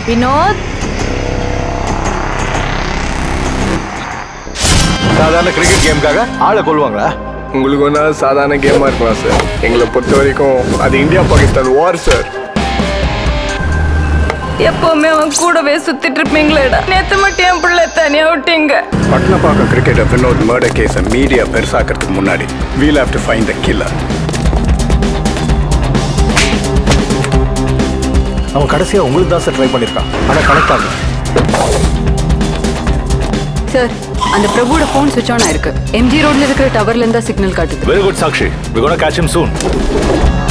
வினோத் சாதாரண கிரிக்கெட் கேமுக்காக ஆளை கொள்வாங்களா உங்களுக்கு ஒன்றா சாதாரண கேமாக இருக்கலாம் சார் எங்களை பொறுத்த வரைக்கும் அது இந்தியா பாகிஸ்தான் வார் சார் எப்பவுமே அவன் கூடவே சுத்திட்டு இருப்பீங்களேடா நேத்து மட்டும் என் பிள்ளை தனியா விட்டீங்க பட்னப்பாக்கம் கிரிக்கெட்டர் வினோத் மர்டர் கேஸை மீடியா பெருசாக்கிறதுக்கு முன்னாடி we'll have to find the killer அவன் கடைசியா உங்களுக்கு தான் சார் ட்ரை பண்ணிருக்கான் ஆனா கனெக்ட் ஆகல சார் அந்த பிரபுவோட ஃபோன் சுவிட்ச் ஆன் ஆயிருக்கு எம்ஜி ரோட்ல இருக்கிற டவர்ல இருந்தா சிக்னல் காட்டுது Very good, Sakshi. We're gonna catch him soon.